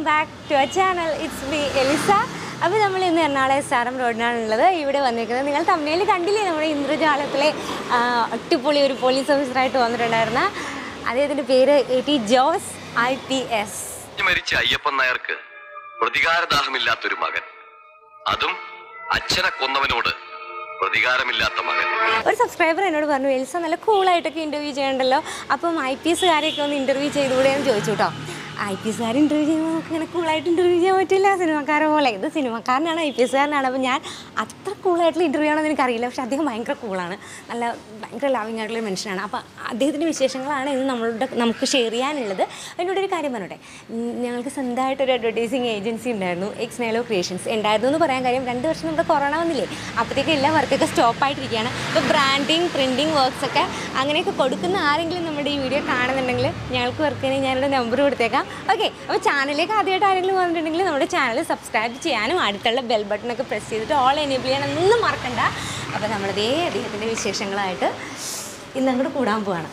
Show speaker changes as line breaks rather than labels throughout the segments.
Back to a channel it's me Elisa അപ്പോൾ നമ്മൾ ഇന്ന് എറണാകുളം എസ് ആർ എം റോഡിനാണുള്ളത് ഇവിടെ വന്നിരിക്കുന്നത് നിങ്ങൾ തമിഴിൽ കണ്ടില്ലേ നമ്മുടെ ഇന്ദ്രജാലത്തിലെ ആ, അടിപൊളി ഒരു പോലീസ് ഓഫീസറായിട്ട് വന്നിട്ടുണ്ടായിരുന്ന അദ്ദേഹത്തിൻ്റെ പേര് A T Jose I P S
മരിച്ച അയ്യപ്പൻ നായർക്ക് പ്രതികാരദാഹമില്ലാത്തൊരു മകൻ അതും അച്ഛനെ കൊന്നവനോട് പ്രതികാരമില്ലാത്ത മകൻ
ഒരു സബ്സ്ക്രൈബർ എന്നോട് പറഞ്ഞു എൽസ നല്ല കൂളായിട്ടൊക്കെ ഇൻ്റർവ്യൂ ചെയ്യണ്ടല്ലോ അപ്പം ഐ പി എസ്സുകാരെയൊക്കെ ഒന്ന് ഇൻ്റർവ്യൂ ചെയ്തുകൂടെ എന്ന് ചോദിച്ചു കേട്ടോ ഐ പി എസ്സുകാർ ഇൻ്റർവ്യൂ ചെയ്യുമ്പോൾ നമുക്ക് ഇങ്ങനെ കൂളായിട്ട് ഇൻ്റർവ്യൂ ചെയ്യാൻ പറ്റില്ല സിനിമക്കാരെ പോലെ ഇത് സിനിമക്കാരനാണ് ഐ പി എസ്സുകാരനാണ് അപ്പോൾ ഞാൻ അത്ര കൂളായിട്ടുള്ള ഇൻ്റർവ്യൂ ആണെന്ന് എനിക്കറിയില്ല പക്ഷേ അദ്ദേഹം ഭയങ്കര കൂളാണ് നല്ല ഭയങ്കര ലവിങ് ആയിട്ടുള്ള ഒരു മനുഷ്യനാണ് അപ്പോൾ അദ്ദേഹത്തിൻ്റെ വിശേഷങ്ങളാണ് ഇന്ന് നമ്മളുടെ നമുക്ക് ഷെയർ ചെയ്യാനുള്ളത് എന്നോട് ഒരു കാര്യം പറഞ്ഞോട്ടെ ഉം, ഞങ്ങൾക്ക് സ്വന്തമായിട്ടൊരു അഡ്വർടൈസിങ് ഏജൻസി ഉണ്ടായിരുന്നു എക്സ് നൈലോ ക്രിയേഷൻസ് ഉണ്ടായിരുന്നു എന്ന് പറയാൻ കാര്യം രണ്ട് വർഷം നമ്മുടെ കൊറോണ വന്നില്ലേ അപ്പോഴത്തേക്ക് എല്ലാ വർക്കൊക്കെ സ്റ്റോപ്പ് ആയിട്ടിരിക്കുകയാണ് ഇപ്പോൾ ബ്രാൻഡിങ് പ്രിൻറ്റിങ് വർക്ക്സ് ഒക്കെ അങ്ങനെയൊക്കെ കൊടുക്കുന്ന ആരെങ്കിലും നമ്മുടെ ഈ വീഡിയോ കാണുന്നുണ്ടെങ്കിൽ ഞങ്ങൾക്ക് വർക്ക് ചെയ്യാൻ ഞാനിവിടെ നമ്പർ കൊടുത്തേക്കാം ഓക്കെ അപ്പോൾ ചാനലിലേക്ക് ആദ്യമായിട്ട് ആരെങ്കിലും വന്നിട്ടുണ്ടെങ്കിൽ നമ്മുടെ ചാനൽ സബ്സ്ക്രൈബ് ചെയ്യാനും അടുത്തുള്ള ബെൽ ബട്ടണൊക്കെ പ്രസ് ചെയ്തിട്ട് ഓൾ എനേബിൾ ചെയ്യാനൊന്നും മറക്കണ്ട അപ്പോൾ നമ്മളിതേ അദ്ദേഹത്തിൻ്റെ വിശേഷങ്ങളായിട്ട് ഇന്ന് അങ്ങോട്ട് കൂടാൻ പോവാണ്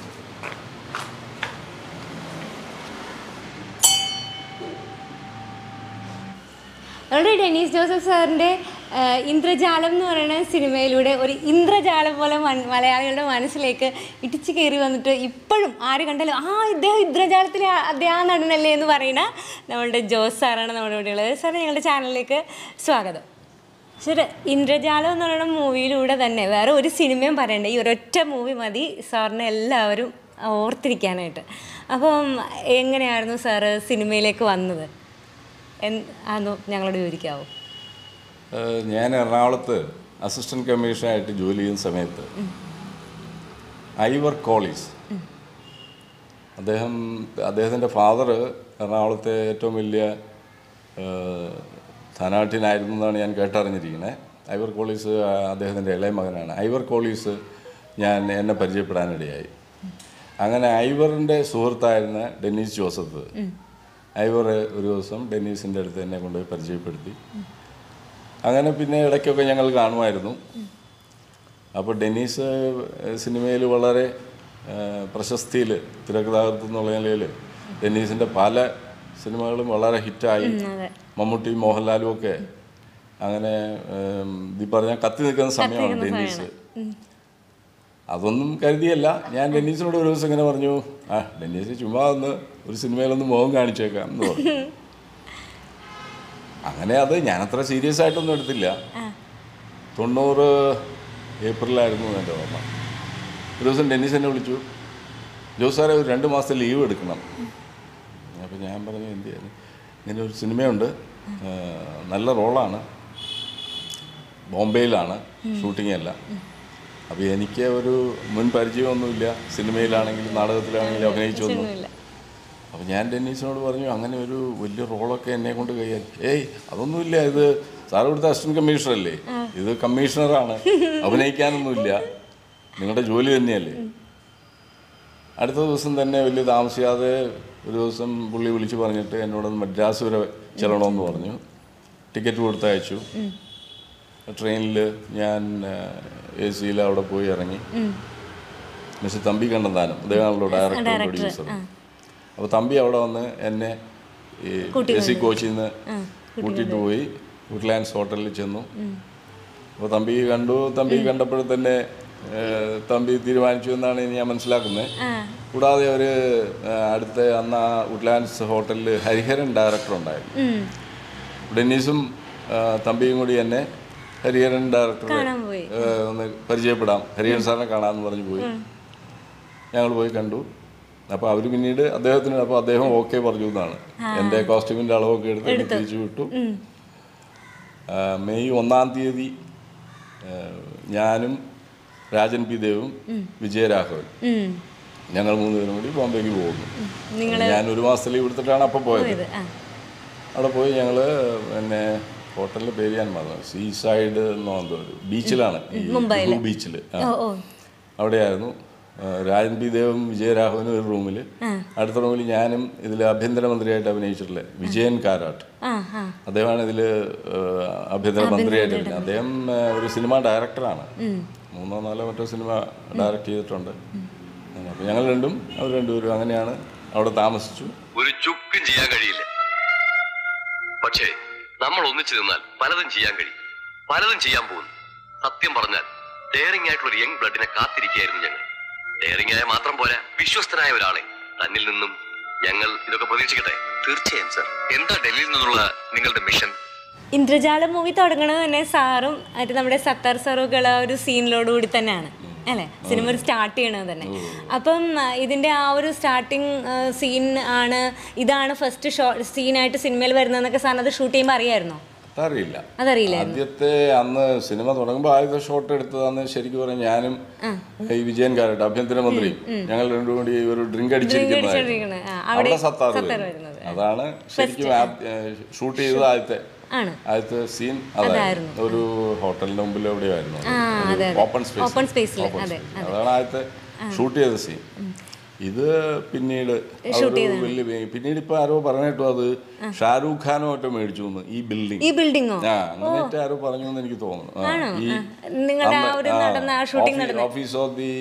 നമ്മുടെ ഡെനീസ് ജോസഫ് സാറിൻ്റെ ഇന്ദ്രജാലം എന്ന് പറയുന്ന സിനിമയിലൂടെ ഒരു ഇന്ദ്രജാലം പോലെ മൻ- മലയാളികളുടെ മനസ്സിലേക്ക് ഇടിച്ചു കയറി വന്നിട്ട് ഇപ്പോഴും ആര് കണ്ടാലും ആ ഇദ്ദേഹം ഇന്ദ്രജാലത്തിലെ ആ- അദ്ദേഹം നടനല്ലേ എന്ന് പറയുന്ന നമ്മളുടെ ജോസ് സാറാണ് നമ്മുടെ ഇവിടെ ഉള്ളത് സാർ ഞങ്ങളുടെ ചാനലിലേക്ക് സ്വാഗതം ശരി ഇന്ദ്രജാലം എന്ന് പറയുന്ന മൂവിയിലൂടെ തന്നെ വേറെ ഒരു സിനിമയും പറയണ്ട ഈ ഒരൊറ്റ മൂവി മതി സാറിനെ എല്ലാവരും ഓർത്തിരിക്കാനായിട്ട് അപ്പം എങ്ങനെയായിരുന്നു സാറ് സിനിമയിലേക്ക് വന്നത് എന്ന് അതൊന്ന് ഞങ്ങളോട് വിവരിക്കാവോ
ഏഹ് ഞാൻ എറണാകുളത്ത് അസിസ്റ്റന്റ് കമ്മീഷണറായിട്ട് ജോലി ചെയ്യുന്ന സമയത്ത് ഐവർ കോളീസ് അദ്ദേഹം അദ്ദേഹത്തിൻ്റെ ഫാദർ എറണാകുളത്തെ ഏറ്റവും വലിയ ഏഹ്, ധനാഢ്യനായിരുന്നു എന്നാണ് ഞാൻ കേട്ടറിഞ്ഞിരിക്കുന്നത് ഐവർ കോളീസ് അദ്ദേഹത്തിൻ്റെ ഇളയ മകനാണ് ഐവർ കോളീസ് ഞാൻ എന്നെ പരിചയപ്പെടാനിടയായി അങ്ങനെ ഐവറിൻ്റെ സുഹൃത്തായിരുന്ന ഡെന്നീസ് ജോസഫ് ഐവർ ഒരു ദിവസം ഡെന്നീസിൻ്റെ അടുത്ത് എന്നെ കൊണ്ടുപോയി പരിചയപ്പെടുത്തി അങ്ങനെ പിന്നെ ഇടയ്ക്കൊക്കെ ഞങ്ങൾ കാണുമായിരുന്നു അപ്പോൾ ഡെന്നീസ് സിനിമയിൽ വളരെ പ്രശസ്തിയിൽ തിരക്കഥാകൃത്ത് എന്നുള്ള നിലയിൽ ഡെന്നീസിൻ്റെ പല സിനിമകളും വളരെ ഹിറ്റായി മമ്മൂട്ടി മോഹൻലാലും ഒക്കെ അങ്ങനെ ഉം, ഈ പറഞ്ഞ കത്തി നിൽക്കുന്ന സമയമാണ് ഡെന്നീസ് അതൊന്നും കരുതിയല്ല ഞാൻ ഡെന്നീസിനോട് ഒരു ദിവസം ഇങ്ങനെ പറഞ്ഞു ആ ഡെന്നീസ് ചുമ്മാ ഒന്ന് ഒരു സിനിമയിലൊന്ന് മുഖം കാണിച്ചേക്കാം എന്ന് പറഞ്ഞു അങ്ങനെ അത് ഞാനത്ര സീരിയസ് ആയിട്ടൊന്നും എടുത്തില്ല തൊണ്ണൂറ് ഏപ്രിലായിരുന്നു എൻ്റെ ഓർമ്മ ഒരു ദിവസം ഡെന്നീസ് എന്നെ വിളിച്ചു ജോസ് സാറേ ഒരു രണ്ട് മാസത്തെ ലീവ് എടുക്കണം അപ്പോൾ ഞാൻ പറഞ്ഞു എന്ത് ചെയ്യാൻ ഇങ്ങനെ ഒരു സിനിമയുണ്ട് ആ, നല്ല റോളാണ് ബോംബെയിലാണ് ഷൂട്ടിംഗ് അല്ല അപ്പോൾ എനിക്ക് ഒരു മുൻ പരിചയമൊന്നുമില്ല സിനിമയിലാണെങ്കിലും നാടകത്തിലാണെങ്കിലും അഭിനയിച്ചൊന്നും
ഒന്നുമില്ല
അപ്പോൾ ഞാൻ ഡെന്നീസിനോട് പറഞ്ഞു അങ്ങനെ ഒരു വലിയ റോളൊക്കെ എന്നെ കൊണ്ട് കൈയാൽ ഏയ് അതൊന്നുമില്ല ഇത് സാർ ഇവിടുത്തെ അസിസ്റ്റന്റ് കമ്മീഷണർ അല്ലേ ഇത് കമ്മീഷണറാണ് അഭിനയിക്കാനൊന്നുമില്ല നിങ്ങളുടെ ജോലി തന്നെയല്ലേ അടുത്ത ദിവസം തന്നെ വലിയ താമസിയാതെ ഒരു ദിവസം പുള്ളി വിളിച്ച് പറഞ്ഞിട്ട് എന്നോടൊന്ന് മദ്രാസ് വരെ ചെല്ലണമെന്ന് പറഞ്ഞു ടിക്കറ്റ് കൊടുത്തയച്ചു ട്രെയിനിൽ ഞാൻ എ സിയിൽ അവിടെ പോയി ഇറങ്ങി മിസ്റ്റർ തമ്പി കണ്ണന്താനം അദ്ദേഹമാണല്ലോ ഡയറക്ടർ പ്രൊഡ്യൂസർ അപ്പോൾ തമ്പി അവിടെ വന്ന് എന്നെ ഈ എ സി കോച്ചിൽ നിന്ന് കൂട്ടിയിട്ട് പോയി വുഡ്ലാൻഡ്സ് ഹോട്ടലിൽ ചെന്നു അപ്പോൾ തമ്പി കണ്ടു തമ്പി കണ്ടപ്പോൾ തന്നെ ഏഹ്, തമ്പി തീരുമാനിച്ചു എന്നാണ് ഇനി ഞാൻ മനസ്സിലാക്കുന്നത് കൂടാതെ ഒരു ഏഹ്, അടുത്ത അന്ന് ആ വുഡ്ലാൻഡ്സ് ഹോട്ടലിൽ ഹരിഹരൻ ഡയറക്ടർ ഉണ്ടായിരുന്നു
ഉം.
ഡെന്നീസും ഏഹ്, തമ്പിയും കൂടി എന്നെ ഹരിഹരൻ ഡയറക്ടറെ
കാണാൻ പോയി
ഏഹ്, ഒന്ന് പരിചയപ്പെടാം ഹരിഹരൻ സാറിനെ കാണാമെന്ന് പറഞ്ഞു പോയി ഞങ്ങൾ പോയി കണ്ടു അപ്പോൾ അവർ പിന്നീട് അദ്ദേഹത്തിന് അപ്പോൾ അദ്ദേഹം ഓക്കെ പറഞ്ഞു എന്നാണ് എൻ്റെ കോസ്റ്റ്യൂമിൻ്റെ അളവൊക്കെ എടുത്ത് എന്നെ തിരിച്ചു വിട്ടു ആ, മെയ് ഒന്നാം തീയതി ആ, ഞാനും രാജൻ പി ദേവും വിജയരാഘവൻ
ഉം.
ഞങ്ങൾ മൂന്നുപേരും കൂടി ബോംബെക്ക് പോകുന്നു
നിങ്ങൾ
ഞാൻ ഒരു മാസത്തെ ലീവ് എടുത്തിട്ടാണ് അപ്പോൾ പോയത്
ഇത് ആ
അവിടെ പോയി ഞങ്ങൾ പിന്നെ ഹോട്ടലിൻ്റെ പേര് ഞാൻ മറന്നു സീ സൈഡ് എന്നോ എന്തോ ഒരു ബീച്ചിലാണ് ഈ ബീച്ചിൽ
ഓ ഓ
അവിടെയായിരുന്നു ആ, രാജൻ പി ദേവും വിജയരാഘവനും ഒരു റൂമിൽ അടുത്ത റൂമിൽ ഞാനും ഇതിൽ ആഭ്യന്തരമന്ത്രിയായിട്ട് അഭിനയിച്ചിട്ടുള്ള വിജയൻ കാരാട്ട്
ആ ആ
അദ്ദേഹമാണ് ഇതിൽ ആഭ്യന്തരമന്ത്രിയായിട്ട് അഭിനയിച്ചത് അദ്ദേഹം ആ, ഒരു സിനിമ ഡയറക്ടറാണ് മൂന്നോ നാലോ മറ്റോ സിനിമ ഡയറക്റ്റ് ചെയ്തിട്ടുണ്ട് അപ്പോൾ ഞങ്ങൾ രണ്ടും അവർ രണ്ടുപേരും അങ്ങനെയാണ് അവിടെ താമസിച്ചു
ഒരു ചുക്കും ചെയ്യാൻ കഴിയില്ല പക്ഷേ നമ്മൾ ഒന്നിച്ചു നിന്നാൽ പലതും ചെയ്യാൻ കഴിയും പലതും ചെയ്യാൻ പോകുന്നു സത്യം പറഞ്ഞാൽ ഡെയറിംഗ് ആയിട്ടുള്ള ഒരു യങ് ബ്ലഡിനെ കാത്തിരിക്കുകയായിരുന്നു ഞങ്ങൾ ഡെയറിംഗ് ആയ മാത്രം പോരാ വിശ്വസ്തനായ ഒരാളെ തന്നിൽ നിന്നും ഞങ്ങൾ ഇതൊക്കെ പ്രതീക്ഷിക്കട്ടെ തീർച്ചയായും സർ എന്താ ഡൽഹിയിൽ നിന്നുള്ള നിങ്ങളുടെ മിഷൻ
ഇന്ദ്രജാലം മൂവി തുടങ്ങണത് തന്നെ സാറും അത് നമ്മുടെ സത്താർ സാറൊക്കെ ഉള്ള ഒരു സീനിലോട് കൂടി തന്നെയാണ് അല്ലേ സിനിമ സ്റ്റാർട്ട് ചെയ്യണത് തന്നെ അപ്പം ആ, ഇതിന്റെ ആ ഒരു സ്റ്റാർട്ടിങ് സീൻ ആണ് ഇതാണ് ഫസ്റ്റ് ഷോ സീനായിട്ട് സിനിമയിൽ വരുന്നതെന്നൊക്കെ സാറിന് അത് ഷൂട്ട് ചെയ്യുമ്പോൾ അറിയായിരുന്നോ
അതറിയില്ല
അതറിയില്ല
ആദ്യത്തെ അന്ന് സിനിമ തുടങ്ങുമ്പോൾ ആദ്യത്തെ ഷോട്ട് എടുത്തതാന്ന് ശരിക്കും പറഞ്ഞാൽ ഞാനും ഈ വിജയൻ കാരട്ട് ആഭ്യന്തരമന്ത്രി ഞങ്ങൾ രണ്ടും കൂടി ഒരു ഡ്രിങ്ക്
അടിച്ചോണ്ടിരിക്കണത്.
അടിച്ചിരിക്കുന്നതായിരുന്നു
ആ, അവിടെ
അവിടെ സത്താർ
സത്താർ
വരുന്നു.
വരുന്നത്.
അതാണ് ശരിക്കും ഷൂട്ട് ചെയ്തത് ആദ്യത്തെ
ആണ്
ആദ്യത്തെ സീൻ അതായിരുന്നു ഒരു ഹോട്ടലിന്റെ മുമ്പിൽ എവിടെയായിരുന്നു
അതെ, അതെ.
ഓപ്പൺ സ്പേസ്
Open space ല്, അതെ,
അതാണ് ആദ്യത്തെ ഷൂട്ട് ചെയ്ത സീൻ ഇത് പിന്നീട് അതൊരു വലിയ വേ- പിന്നീട് ഇപ്പൊ ആരോ പറഞ്ഞിട്ടു അത് ഷാരൂഖ് ഖാനോ മറ്റോ മേടിച്ചു എന്ന് ഈ ബിൽഡിംഗ്
ഈ ബിൽഡിങ്ങോ
ആ അങ്ങനെയൊക്കെ ആരോ പറഞ്ഞു എന്ന് എനിക്ക് തോന്നുന്നു ആ, ഈ
നിങ്ങളുടെ ആ ഒരു നടന്ന ആ ഷൂട്ടിംഗ് നടന്ന
office of the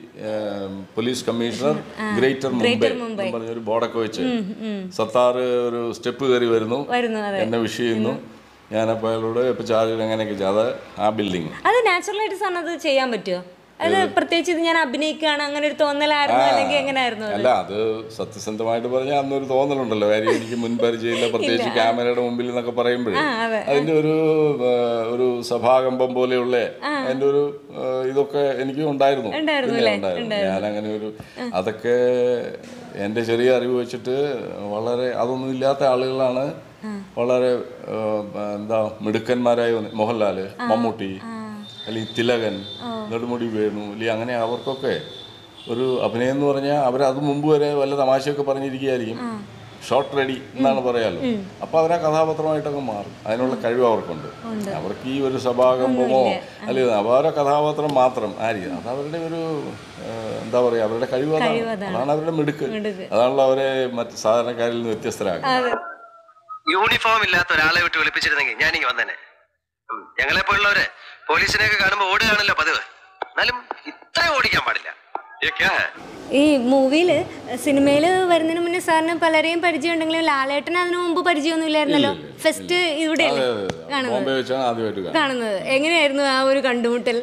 police commissioner greater Mumbai എന്ന് പറഞ്ഞ ഒരു ബോർഡൊക്കെ വെച്ച് സത്താർ ഒരു സ്റ്റെപ്പ് കയറി വരുന്നു
വരുന്നു അതെ
എന്നെ വിഷ് ചെയ്യുന്നു ഞാനപ്പോൾ അയാളോട് ഇപ്പൊ ചാർജ് എങ്ങനെയൊക്കെ ചെയ്ത് അത് ആ ബിൽഡിംഗ്
അത് നാച്ചുറലായിട്ട് സാറിന് അത് ചെയ്യാൻ പറ്റുമോ അത് പ്രത്യേകിച്ച് ഇത് ഞാൻ അഭിനയിക്കുകയാണ് അങ്ങനെ ഒരു തോന്നലായിരുന്നു അല്ലെങ്കിൽ എങ്ങനെയായിരുന്നു
അല്ല അത് സത്യസന്ധമായിട്ട് പറഞ്ഞാൽ അന്നൊരു തോന്നലുണ്ടല്ലോ കാര്യം എനിക്ക് മുൻ പരിചയമില്ല പ്രത്യേകിച്ച് ക്യാമറയുടെ മുമ്പിൽ എന്നൊക്കെ പറയുമ്പോഴേ
അതെ.
അതിന്റെ ഒരു ആ, ഒരു സഭാകമ്പം പോലെയുള്ള അതിന്റെ ഒരു ആ, ഇതൊക്കെ എനിക്കും ഉണ്ടായിരുന്നു
ഉണ്ടായിരുന്നു
പിന്നെ
അല്ലേ?
ഉണ്ടായിരുന്നു ഞാൻ അങ്ങനെ ഒരു അതൊക്കെ എൻ്റെ ചെറിയ അറിവ് വെച്ചിട്ട് വളരെ അതൊന്നും ഇല്ലാത്ത ആളുകളാണ് വളരെ ആ, എന്താ മിടുക്കന്മാരായി വന്ന് മോഹൻലാല് മമ്മൂട്ടി അല്ലെങ്കിൽ തിലകൻ നെടുമുടി വേണു അല്ലെങ്കിൽ അങ്ങനെ അവർക്കൊക്കെ ഒരു അഭിനയം എന്ന് പറഞ്ഞാൽ അവർ അത് മുമ്പ് വരെ വല്ല തമാശയൊക്കെ പറഞ്ഞിരിക്കുകയായിരിക്കും ഷോർട്ട് റെഡി എന്നാണ് പറയാലോ അപ്പൊ അവരാ കഥാപാത്രമായിട്ടൊക്കെ മാറും അതിനുള്ള കഴിവ് അവർക്കുണ്ട് അവർക്ക് ഈ ഒരു സഭാകമ്പമോ അല്ലെങ്കിൽ അവരുടെ കഥാപാത്രം മാത്രം ആയിരിക്കും അത് അവരുടെ ഒരു ആ, എന്താ പറയാ അവരുടെ കഴിവ് അതാണ് അതാണ് അവരുടെ മിടുക്ക് അതാണല്ലോ അവരെ മറ്റ് സാധാരണക്കാരിൽ നിന്ന് വ്യത്യസ്തരാക്കുന്നത്
യൂണിഫോം ഇല്ലാത്ത ഒരാളെ വിട്ട് വിളിപ്പിച്ചിരുന്നെങ്കിൽ ഞാനിങ്ങ് വന്നേനെ ഉം. ഞങ്ങളെ പോലുള്ളവര് പോലീസിനെയൊക്കെ കാണുമ്പോ ഓടുകയാണല്ലോ പതിവ് എന്നാലും ഇത്ര ഓടിക്കാൻ പാടില്ല ये क्या है
ഈ മൂവിയിൽ സിനിമയിൽ വരുന്നതിന് മുന്നേ സാറിന് പലരെയും പരിചയം ഉണ്ടെങ്കിലും ലാലേട്ടന് അതിനു മുമ്പ് പരിചയമൊന്നും ഇല്ലായിരുന്നല്ലോ ഫസ്റ്റ് ഇവിടെയല്ലേ കാണുന്നത്
ബോംബെ വെച്ചാണ് ആദ്യമായിട്ട് കാണുന്നത്
കാണുന്നത് എങ്ങനെയായിരുന്നു ആ ഒരു കണ്ടുമുട്ടൽ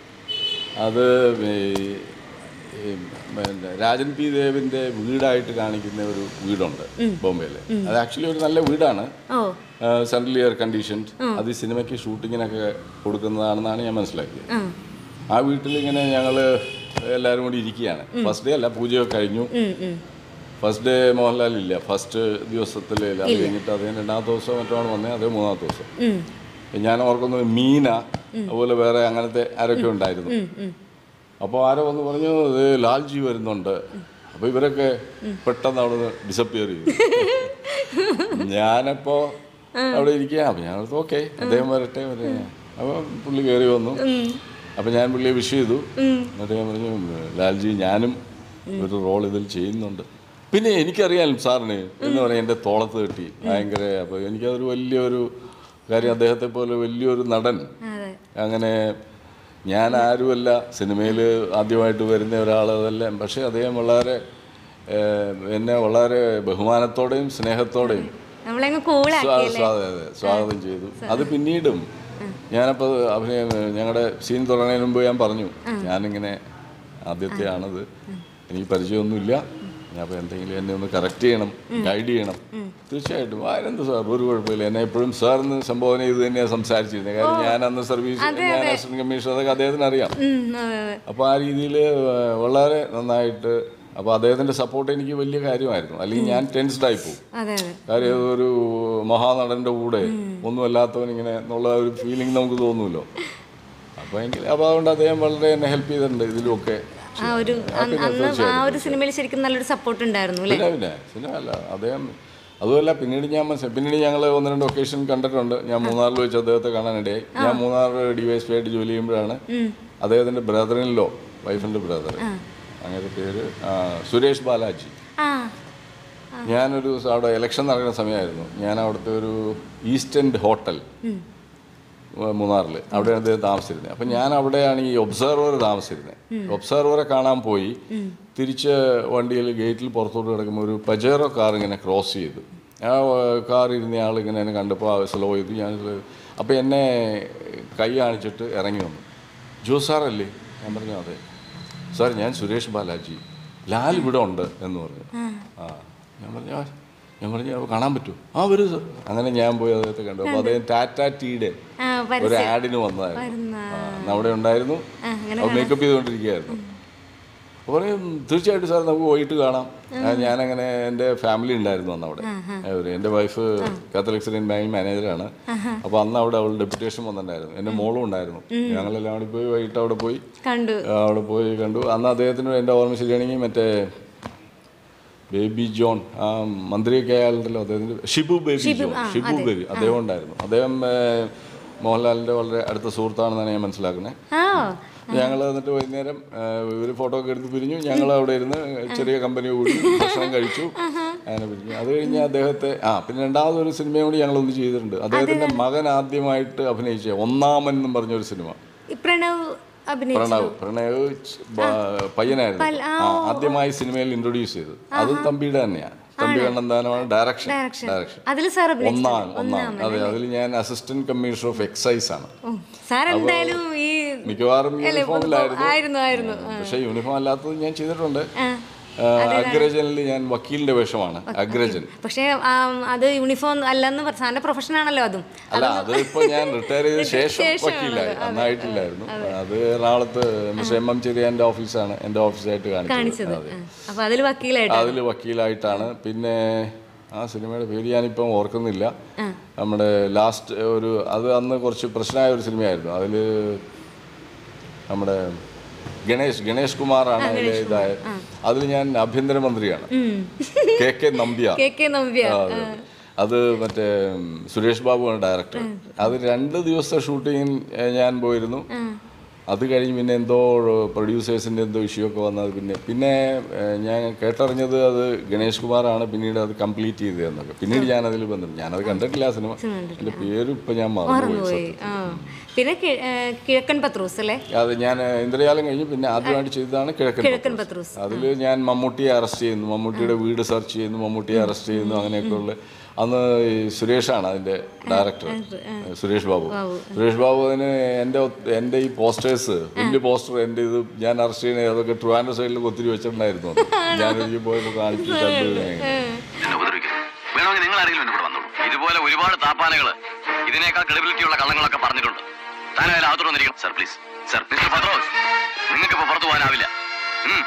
അത് ഈ ഈ പിന്നെ രാജൻ പി ദേവിന്റെ വീടായിട്ട് കാണിക്കുന്ന ഒരു വീടുണ്ട് ബോംബെയിൽ അത് ആക്ച്വലി ഒരു നല്ല വീടാണ്
ഓ
സെൻട്രൽ എയർ കണ്ടീഷൻ അത് ഈ സിനിമയ്ക്ക് ഷൂട്ടിങ്ങിനൊക്കെ കൊടുക്കുന്നതാണെന്നാണ് ഞാൻ മനസ്സിലാക്കിയത്
ആ
ആ വീട്ടിൽ ഇങ്ങനെ ഞങ്ങൾ എല്ലാവരും കൂടി ഇരിക്കുകയാണ് ഫസ്റ്റ് ഡേ അല്ല പൂജയൊക്കെ കഴിഞ്ഞു
ഉം, ഉം.
ഫസ്റ്റ് ഡേ മോഹൻലാൽ ഇല്ല ഫസ്റ്റ് ദിവസത്തിൽ അത് കഴിഞ്ഞിട്ട് അദ്ദേഹം രണ്ടാമത്തെ ദിവസം മറ്റാണ് വന്നത് അതേ മൂന്നാമത്തെ ദിവസം
ഉം.
ഞാൻ ഓർക്കുന്നത് മീന അതുപോലെ വേറെ അങ്ങനത്തെ ആരൊക്കെ ഉണ്ടായിരുന്നു അപ്പോൾ ആരോ വന്ന് പറഞ്ഞു ഇത് ലാൽജി വരുന്നുണ്ട് അപ്പോൾ ഇവരൊക്കെ പെട്ടെന്ന് അവിടെ നിന്ന് ഡിസപ്പിയർ ചെയ്തു ഞാനപ്പോൾ അവിടെ ഇരിക്കുക അപ്പം ഞാൻ ഓക്കെ അദ്ദേഹം വരട്ടെ വരട്ടെ അപ്പോൾ പുള്ളി കയറി വന്നു അപ്പം ഞാൻ പുള്ളിയെ വിഷ് ചെയ്തു എന്നിട്ട് ഞാൻ പറഞ്ഞു ലാൽജി ഞാനും ഒരു റോൾ ഇതിൽ ചെയ്യുന്നുണ്ട് പിന്നെ എനിക്കറിയാം സാറിന് എന്ന് പറയാൻ എൻ്റെ തോളത്ത് കെട്ടി ഭയങ്കര അപ്പോൾ എനിക്കതൊരു വലിയൊരു കാര്യം അദ്ദേഹത്തെ പോലെ വലിയൊരു നടൻ
അതെ
അങ്ങനെ ഞാൻ ആരുമല്ല സിനിമയിൽ ആദ്യമായിട്ട് വരുന്ന ഒരാൾ അതല്ല പക്ഷേ അദ്ദേഹം വളരെ ഏഹ്, എന്നെ വളരെ ബഹുമാനത്തോടെയും സ്നേഹത്തോടെയും
നമ്മളങ്ങ് കൂളാക്കി
സ്വാ- സ്വാ- അതെ, അതെ, സ്വാഗതം ചെയ്തു അത് പിന്നീടും ഞാനപ്പോൾ അഭിനയം ഞങ്ങളുടെ സീൻ തുടങ്ങുന്നതിന് മുമ്പ് ഞാൻ പറഞ്ഞു ഞാനിങ്ങനെ ആദ്യത്തെ ആണത് എനിക്ക് പരിചയമൊന്നുമില്ല ഞാൻ അപ്പോൾ എന്തെങ്കിലും എന്നെ ഒന്ന് കറക്റ്റ് ചെയ്യണം ഗൈഡ് ചെയ്യണം തീർച്ചയായിട്ടും ആരെന്ത് സാർ ഒരു കുഴപ്പമില്ല എന്നെ എപ്പോഴും സാറിന് സംബോധന ചെയ്ത് തന്നെയാണ് സംസാരിച്ചിരുന്നത് കാര്യം ഞാൻ അന്ന് സർവീസ് ഞാൻ അസിസ്റ്റന്റ് കമ്മീഷണർ അതൊക്കെ അദ്ദേഹത്തിന് അറിയാം
ഉം, അതെ, അതെ.
അപ്പോൾ ആ രീതിയിൽ വളരെ നന്നായിട്ട് അപ്പോൾ അദ്ദേഹത്തിൻ്റെ സപ്പോർട്ട് എനിക്ക് വലിയ കാര്യമായിരുന്നു അല്ലെങ്കിൽ ഞാൻ ടെൻസ്ഡ് ആയി പോകും
അതെ അതെ
കാര്യം ഒരു മഹാനടന്റെ കൂടെ ഒന്നും അല്ലാത്തവൻ ഇങ്ങനെ എന്നുള്ള ഒരു ഫീലിംഗ് നമുക്ക് തോന്നുമല്ലോ അപ്പോൾ എങ്കിൽ അപ്പോൾ അതുകൊണ്ട് അദ്ദേഹം വളരെ എന്നെ ഹെൽപ്പ് ചെയ്തിട്ടുണ്ട് ഇതിലുമൊക്കെ
ആ ഒരു അന്ന് അന്ന് ആ ഒരു സിനിമയിൽ ശരിക്കും നല്ലൊരു സപ്പോർട്ട് ഉണ്ടായിരുന്നു അല്ലേ
പിന്നെ പിന്നെ സിനിമ അല്ല അദ്ദേഹം അതുമല്ല പിന്നീട് ഞാൻ മനസ്സിലായി പിന്നീട് ഞങ്ങൾ ഒന്ന് രണ്ട് ഒക്കേഷൻ കണ്ടിട്ടുണ്ട് ഞാൻ മൂന്നാറിൽ വെച്ച് അദ്ദേഹത്തെ കാണാനിടയായി ഞാൻ Munnar D Y S P ആയിട്ട് ജോലി ചെയ്യുമ്പോഴാണ് അദ്ദേഹത്തിൻ്റെ ബ്രദറിനിലോ വൈഫിൻ്റെ ബ്രദർ അങ്ങനെ പേര് ആ, സുരേഷ് ബാലാജി
ആ
ഞാനൊരു ദിവസം അവിടെ ഇലക്ഷൻ നടക്കുന്ന സമയമായിരുന്നു ഞാൻ അവിടുത്തെ ഒരു ഈസ്റ്റ് എൻഡ് ഹോട്ടൽ മൂന്നാറിൽ അവിടെയാണ് അദ്ദേഹം താമസിച്ചിരുന്നത് അപ്പം ഞാൻ അവിടെയാണ് ഈ ഒബ്സർവർ താമസിച്ചിരുന്നത് ഒബ്സർവറെ കാണാൻ പോയി തിരിച്ച് വണ്ടിയിൽ ഗേറ്റിൽ പുറത്തോട്ട് കിടക്കുമ്പോൾ ഒരു പജേറോ കാർ ഇങ്ങനെ ക്രോസ് ചെയ്തു ആ കാറിൽ ഇരുന്ന ആൾ ഇങ്ങനെ എന്നെ കണ്ടപ്പോൾ സ്ലോ ചെയ്തു ഞാൻ അപ്പോൾ എന്നെ കൈ കാണിച്ചിട്ട് ഇറങ്ങി വന്നു ജോ സാറല്ലേ ഞാൻ പറഞ്ഞു അതെ സാർ ഞാൻ സുരേഷ് ബാലാജി ലാൽ ഇവിടെ ഉണ്ട് എന്ന് പറഞ്ഞു ആ ഞാൻ പറഞ്ഞു "ആ." ഞാൻ പറഞ്ഞു "അപ്പോൾ കാണാൻ പറ്റുമോ ആ വരൂ സാർ അങ്ങനെ ഞാൻ പോയി അദ്ദേഹത്തെ കണ്ടു അപ്പോൾ അദ്ദേഹം ടാറ്റ ടീയുടെ
ആ
ഒരു ആഡിന് വന്നതായിരുന്നു
വരുന്ന
ആ, അന്ന് അവിടെ ഉണ്ടായിരുന്നു
ആ, അങ്ങനെ
അപ്പോൾ മേക്കപ്പ് ചെയ്തുകൊണ്ടിരിക്കുകയായിരുന്നു അപ്പോൾ പറയും തീർച്ചയായിട്ടും സാർ നമുക്ക് പോയിട്ട് കാണാം ആ, ഞാനങ്ങനെ എൻ്റെ ഫാമിലി ഉണ്ടായിരുന്നു അന്ന് അവിടെ അവര് എൻ്റെ വൈഫ് കാത്തലിക് സിറിയൻ ബാങ്ക് മാനേജറാണ് അപ്പോൾ അന്ന് അവിടെ അവൾ ഡെപ്യൂട്ടേഷൻ വന്നിട്ടുണ്ടായിരുന്നു എൻ്റെ മോളും ഉണ്ടായിരുന്നു ഞങ്ങളെല്ലാം കൂടി പോയി വൈകിട്ട് അവിടെ പോയി
കണ്ടു
ആ, അവിടെ പോയി കണ്ടു അന്ന് അദ്ദേഹത്തിന് എൻ്റെ ഓർമ്മ ശരിയാണെങ്കിൽ മറ്റേ ബേബി ജോൺ ആ മന്ത്രിയൊക്കെ ആയാലുണ്ടല്ലോ അദ്ദേഹത്തിൻ്റെ ഷിബു ബേബി ജോൺ ഷിബു ബേബി അദ്ദേഹം ഉണ്ടായിരുന്നു അദ്ദേഹം ഏ, മോഹൻലാലിൻ്റെ വളരെ അടുത്ത സുഹൃത്താണെന്നാണ് ഞാൻ മനസ്സിലാക്കുന്നത്
ആ
ഞങ്ങൾ എന്നിട്ട് വൈകുന്നേരം ഇവർ ഫോട്ടോ ഒക്കെ എടുത്ത് പിരിഞ്ഞു ഞങ്ങൾ അവിടെ ഇരുന്ന് ചെറിയ കമ്പനി കൂടി ഭക്ഷണം കഴിച്ചു അങ്ങനെ പിരിഞ്ഞു അത് കഴിഞ്ഞ് അദ്ദേഹത്തെ ആ പിന്നെ രണ്ടാമതൊരു സിനിമയും കൂടി ഞങ്ങൾ ഒന്ന് ചെയ്തിട്ടുണ്ട് അദ്ദേഹത്തിന്റെ മകൻ ആദ്യമായിട്ട് അഭിനയിച്ച ഒന്നാമൻ എന്നും പറഞ്ഞൊരു സിനിമ
ഈ പ്രണവ് അഭിനയിച്ചു
പ്രണവ് പ്രണവ് ച് ബ- പയ്യനായിരുന്നു ആ, ആദ്യമായി സിനിമയിൽ ഇൻട്രൊഡ്യൂസ് ചെയ്തത് അത് തമ്പിയുടെ തന്നെയാണ് തമ്പി കണ്ണന്താനമാണ് ഡയറക്ഷൻ
ഡയറക്ഷൻ
ഡയറക്ഷൻ
അതിൽ സാർ അഭിനയിച്ചു
ഒന്നാം ഒന്നാം അതെ അതിൽ ഞാൻ അസിസ്റ്റന്റ് കമ്മീഷണർ ഓഫ് എക്സൈസ് ആണ്
സാർ എന്തായാലും ഈ
മിക്കവാറും യൂണിഫോമിലായിരുന്നു
ആയിരുന്നു ആയിരുന്നു
പക്ഷേ യൂണിഫോം അല്ലാത്തത് ഞാൻ ചെയ്തിട്ടുണ്ട് അഗ്രജനിൽ ഞാൻ വക്കീലിന്റെ വേഷമാണ് അഗ്രജൻ
പക്ഷേ ആം, അത് യൂണിഫോം അല്ലെന്ന് പറ- സാറിന്റെ പ്രൊഫഷൻ ആണല്ലോ അതും
അല്ല അത് ഇപ്പൊ ഞാൻ റിട്ടയർ ചെയ്ത ശേഷം വക്കീലായി അന്നായിട്ടില്ലായിരുന്നു അത് എറണാകുളത്ത് മിസ്റ്റർ എം എം ചെറിയാന്റെ ഓഫീസാണ് എൻ്റെ ഓഫീസായിട്ട് കാണിച്ചത്
കാണിച്ചത്
അതെ
ആ. അപ്പൊ അതിൽ വക്കീലായിട്ട്
അതിൽ വക്കീലായിട്ടാണ് പിന്നെ ആ സിനിമയുടെ പേര് ഞാനിപ്പം ഓർക്കുന്നില്ല നമ്മുടെ ലാസ്റ്റ് ഒരു അത് അന്ന് കുറച്ച് പ്രശ്നമായ ഒരു സിനിമയായിരുന്നു അതിൽ നമ്മുടെ ഗണേഷ് ഗണേഷ് കുമാറാണ് അതിലെ ഇതായ അതിൽ ഞാൻ ആഭ്യന്തരമന്ത്രിയാണ് K K Nambiar
K K നമ്പ്യ
ആ, അതെ, അതെ. അത് മറ്റേ ഉം, സുരേഷ് ബാബുവാണ് ഡയറക്ടർ അത് രണ്ട് ദിവസത്തെ ഷൂട്ടിങ്ങിന് ഞാൻ പോയിരുന്നു അത് കഴിഞ്ഞ് പിന്നെ എന്തോ പ്രൊഡ്യൂസേഴ്സിൻ്റെ എന്തോ ഇഷ്യൂ ഒക്കെ വന്നത് പിന്നെ പിന്നെ ഏഹ്, ഞാൻ കേട്ടറിഞ്ഞത് അത് ഗണേഷ് കുമാറാണ് പിന്നീട് അത് കംപ്ലീറ്റ് ചെയ്തതെന്നൊക്കെ പിന്നീട് ഞാൻ അതിൽ ബന്ധം ഞാനത് കണ്ടിട്ടില്ല ആ സിനിമ എൻ്റെ പേര് ഇപ്പം ഞാൻ മറന്നുപോയി
പോയി ആ പിന്നെ കി- ഏ, കിഴക്കൻ പത്രൂസ് അല്ലേ
അത് ഞാൻ ഇന്ദ്രജാലം കഴിഞ്ഞ് പിന്നെ ആദ്യമായിട്ട് ചെയ്തതാണ് കിഴക്കൻ
കിഴക്കൻ പത്രൂസ്
അതിൽ ഞാൻ മമ്മൂട്ടിയെ അറസ്റ്റ് ചെയ്യുന്നു മമ്മൂട്ടിയുടെ വീട് സെർച്ച് ചെയ്യുന്നു മമ്മൂട്ടിയെ അറസ്റ്റ് ചെയ്യുന്നു അങ്ങനെയൊക്കെയുള്ള അന്ന് ഈ സുരേഷാണ് അതിൻ്റെ ഡയറക്ടർ സുരേഷ് ബാബു സുരേഷ് ബാബു അതിന് എൻ്റെ ഒത്ത്- എൻ്റെ ഈ പോസ്റ്റേഴ്സ് വലിയ പോസ്റ്റർ എൻ്റെ ഇത് ഞാൻ അറസ്റ്റ് ചെയ്യുന്ന അതൊക്കെ ട്രിവാൻഡ്രം സൈഡിൽ ഒത്തിരി വെച്ചിട്ടുണ്ടായിരുന്നു ഞാൻ ഒരിക്കൽ പോയപ്പോൾ കാണിച്ചു കണ്ടു ഞാൻ.
എന്നെ ഉപദ്രവിക്കരുത് വേണമെങ്കിൽ നിങ്ങൾ ആരെങ്കിലും എന്നെ കൂടെ വന്നോളൂ ഇതുപോലെ ഒരുപാട് താപ്പാനകള് ഇതിനേക്കാൾ ക്രെഡിബിലിറ്റി ഉള്ള കള്ളങ്ങളൊക്കെ പറഞ്ഞിട്ടുണ്ട് താനും അകത്തോട്ട് വന്നിരിക്കണം sir please sir mister Pathros നിങ്ങൾക്ക് ഇപ്പൊ പുറത്തു പോകാനാവില്ല ഉം.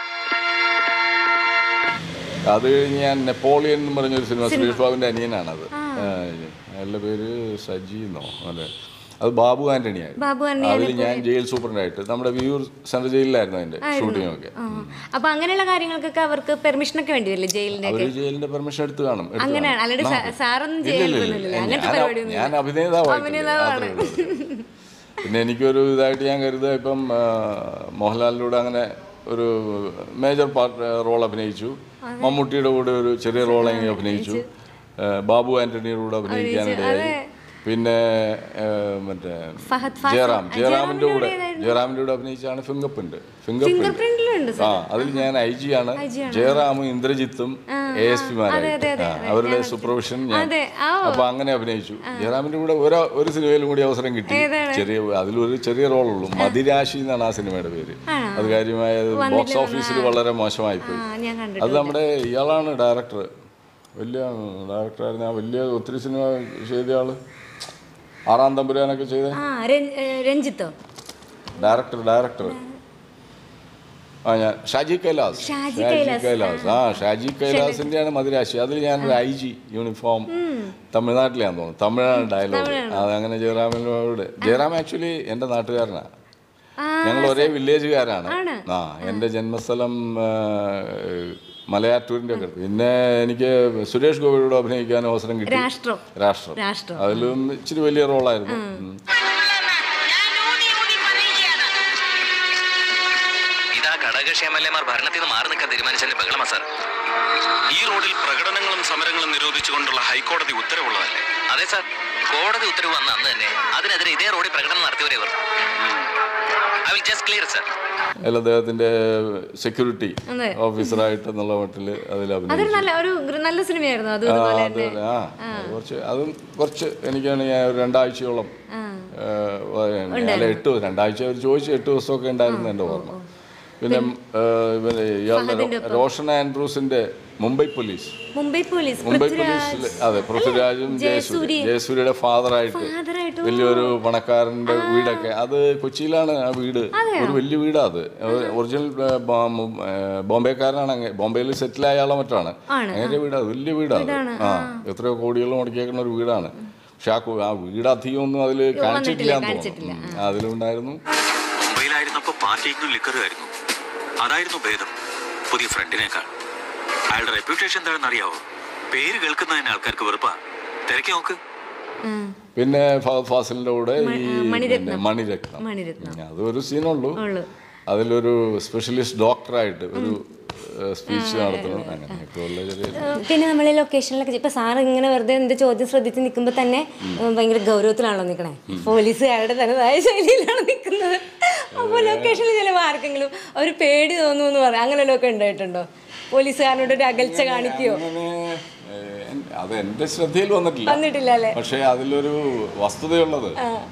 അത് കഴിഞ്ഞ് ഞാൻ നെപ്പോളിയൻ എന്ന് പറഞ്ഞൊരു സിനിമ സുരേഷ് ബാബുവിൻ്റെ അനിയനാണത് അയാളുടെ പേര് സജി എന്നോ അല്ലെ അത് ബാബു ആന്റണി ആയിരുന്നു
ബാബു തന്നെ
അതിൽ ഞാൻ ജയിൽ സൂപ്രണ്ടായിട്ട് നമ്മുടെ വിയൂർ സെൻട്രൽ ജയിലിലായിരുന്നു അതിന്റെ ഷൂട്ടിംഗ് ഒക്കെ
ആ. അപ്പൊ അങ്ങനെയുള്ള കാര്യങ്ങൾക്കൊക്കെ അവർക്ക് പെർമിഷൻ ഒക്കെ വേണ്ടി വരില്ലേ ജയിലിന്റെ
അവര് ജയിലിന്റെ പെർമിഷൻ എടുത്ത് കാണും എടുത്ത്
അങ്ങനെയാണ്
കാണും.
അല്ലാണ്ട് സാ- സാറൊന്നും
ഇല്ല, ഇല്ല, ഇല്ല.
ചെയ്യാനൊന്നുമില്ല അങ്ങനത്തെ
ഞാൻ-
പരിപാടിയൊന്നും
ഞാൻ അഭിനേതാവായിട്ടില്ല
അഭിനേതാവാണ്.
അത്രേ ഉള്ളൂ. പിന്നെ എനിക്കൊരു ഇതായിട്ട് ഞാൻ കരുതുക ഇപ്പം ആ, മോഹൻലാലിലൂടെ അങ്ങനെ ഒരു മേജർ പാർട്ട് റോൾ അഭിനയിച്ചു മമ്മൂട്ടിയുടെ കൂടെ ഒരു ചെറിയ റോൾ അഭിനയിച്ചു ആ, ബാബു ആന്റണിയുടെ കൂടെ അഭിനയിക്കാനിടയായി പിന്നെ ആ, മറ്റേ
ഫഹദ് ഫാസിൽ.
ജയറാം ജയറാമിന്റെ കൂടെ ജയറാമിന്റെ കൂടെ അഭിനയിച്ചാണ് ഫിംഗപ്പിന്റ് ഫിംഗപ്പിന്റ്
പ്രിന്റിലുണ്ട്
ആ അതിൽ ഞാൻ ഐ ജി ആണ് ജയറാമും ഇന്ദ്രജിത്തും എ എസ് പിമാരായിട്ട് അവരുടെ സൂപ്പർവിഷൻ ഞാൻ
അതെ ആ
അപ്പൊ അങ്ങനെ അഭിനയിച്ചു ജയറാമിന്റെ കൂടെ ഒരു ഒരു സിനിമയിലും കൂടി അവസരം കിട്ടി ചെറിയ അതിലൊരു ചെറിയ റോളുള്ളൂ മതിരാശി എന്നാണ് ആ സിനിമയുടെ പേര് അത് കാര്യമായ ബോക്സ് ഓഫീസിൽ വളരെ മോശമായി പോയി
ആ, ഞാൻ കണ്ടു
അത് നമ്മുടെ ഇയാളാണ് ഡയറക്ടർ വലിയ ഡയറക്ടറായിരുന്നു ആ വലിയ ഒത്തിരി സിനിമ ചെയ്ത ആള് ആറാം തമ്പുരാനൊക്കെ ചെയ്ത
ആ രഞ്ജ്- ഏ, രഞ്ജിത്തോ
ഡയറക്ടർ ഡയറക്ടർ ആ ഞാൻ ഷാജി കൈലാസ്
ഷാജി
കൈലാസ് ആ ഷാജി കൈലാസിന്റെയാണ് മതിരാശി അതിൽ ഞാൻ ഒരു ഐ ജി യൂണിഫോം തമിഴ്നാട്ടിലാന്ന് തോന്നുന്നു തമിഴാണ് ഡയലോഗ് അത് അങ്ങനെ ജയറാമിനോട് ജയറാം ആക്ച്വലി എൻ്റെ നാട്ടുകാരനാണ്
ആ
ഞങ്ങൾ ഒരേ വില്ലേജുകാരാണ് ആ എൻ്റെ ജന്മസ്ഥലം ആ, മലയാറ്റൂരിൻ്റെ ഒക്കെ അടുത്ത്. പിന്നെ എനിക്ക് സുരേഷ് ഗോപിയോട് അഭിനയിക്കാൻ അവസരം കിട്ടി
രാഷ്ട്രം
രാഷ്ട്രം
രാഷ്ട്രം
അതിലും ഇച്ചിരി വലിയ റോളായിരുന്നു ഉം.
ഇതാ ഘടകക്ഷേമല്യമാർ ഭരണത്തിൽ നിന്ന് മാറി നിൽക്കാൻ തീരുമാനിച്ചതിന്റെ ബഹളമാ സാർ
ഈ റോഡിൽ പ്രകടനങ്ങളും സമരങ്ങളും നിരോധിച്ചുകൊണ്ടുള്ള ഹൈക്കോടതി ഉത്തരവുള്ളതല്ലേ
അതെ സാർ കോടതി ഉത്തരവ് വന്ന അന്ന് തന്നെ അതിനെതിരെ ഇതേ റോഡിൽ പ്രകടനം നടത്തിയവരെ ഇവർ I will just clear sir
അതിൽ അദ്ദേഹത്തിന്റെ സെക്യൂരിറ്റി
അതെ.
ഓഫീസറായിട്ട് എന്നുള്ള മട്ടിൽ അതിൽ
അതൊരു
അഭിനയിച്ചു
നല്ല ഒരു ഗ്ര- നല്ല സിനിമയായിരുന്നു അതും
ആ,
ഇതുപോലെ
അത്
തന്നെ
ആ അത് കുറച്ച് അതും കുറച്ച് എനിക്കാണ് ഞാൻ ഒരു രണ്ടാഴ്ചയോളം
ആ.
ഏഹ്, അല്ല എട്ട് ദിവസം രണ്ടാഴ്ച അവർ ചോദിച്ചു എട്ട് ദിവസമൊക്കെ ഉണ്ടായിരുന്നു എൻ്റെ ഓർമ്മ പിന്നെ ഏഹ്, ഇവന് ഇയാളുടെ റോ- റോഷൻ ആൻഡ്രൂസിന്റെ മുംബൈ പോലീസ്
മുംബൈ പോലീസ്
മുംബൈ
പൃഥ്വിരാജ്
പോലീസിൽ അതെ പൃഥ്വിരാജും ജയസൂര്യ ജയസൂര്യയുടെ ഫാദറായിട്ട്
ഫാദറായിട്ട്
വലിയൊരു പണക്കാരന്റെ വീടൊക്കെ അത് കൊച്ചിയിലാണ് ആ വീട് ഒരു വലിയ വീടാ അത് ഒറിജിനൽ ഏഹ്, ബോ- മു- ഏഹ്, ബോംബെക്കാരനാണ് അങ്ങ് ബോംബെയിൽ സെറ്റിൽ ആയ ആളോ മറ്റാണ് അങ്ങനെ വീടാ വലിയ വീടാണ് ആ എത്രയോ കോടികൾ മുടക്കിയേക്കുന്ന ഒരു വീടാണ് പക്ഷെ ആ കു- ആ വീട് അധികം ഒന്നും അതിൽ കാണിച്ചിട്ടില്ല എന്ന് തോന്നുന്നു ഉം. അതിലുണ്ടായിരുന്നു
മുംബൈയിലായിരുന്നപ്പോ പാർട്ടിക്കും ലിക്കറുമായിരുന്നു അതായിരുന്നു ഭേദം പുതിയ ഫ്രണ്ടിനേക്കാൾ അയാളുടെ റെപ്യൂട്ടേഷൻ എന്താണെന്ന് അറിയാവോ പേര് കേൾക്കുന്നതിന് ആൾക്കാർക്ക് വെറുപ്പാ തിരക്കി നോക്ക്
പിന്നെ ഫഹദ് ഫാസിലിന്റെ കൂടെ ഈ
മണിരത്നം.
പിന്നെ മണിരത്നം
മണിരത്നം
ഉം, അതൊരു സീനുള്ളൂ
ഉള്ളു
അതിലൊരു സ്പെഷ്യലിസ്റ്റ് ഡോക്ടറായിട്ട് ഒരു സ്പീച്ച് നടത്തണം അങ്ങനെയൊക്കെ ഉള്ള ചെറിയ
പിന്നെ നമ്മൾ ലൊക്കേഷനിലൊക്കെ ഇപ്പൊ സാർ ഇങ്ങനെ വെറുതെ എന്റെ ചോദ്യം ശ്രദ്ധിച്ച് നിൽക്കുമ്പോൾ തന്നെ ഉം, ഭയങ്കര ഗൗരവത്തിലാണല്ലോ നിൽക്കണേ പോലീസുകാരുടെ തനതായ ശൈലിയിലാണ് നിൽക്കുന്നത് അപ്പോൾ ലൊക്കേഷനിൽ ചിലപ്പോൾ ആർക്കെങ്കിലും ഒരു പേടി തോന്നുന്നു പറയാം അങ്ങനെയൊക്കെ ഉണ്ടായിട്ടുണ്ടോ പോലീസുകാരനോട് ഒരു അകൽച്ച കാണിക്കുകയോ
അങ്ങനെ ഏഹ്, എൻ- അത് എന്റെ ശ്രദ്ധയിൽ വന്നിട്ടില്ല
വന്നിട്ടില്ല അല്ലേ
പക്ഷേ അതിലൊരു വസ്തുതയുള്ളത്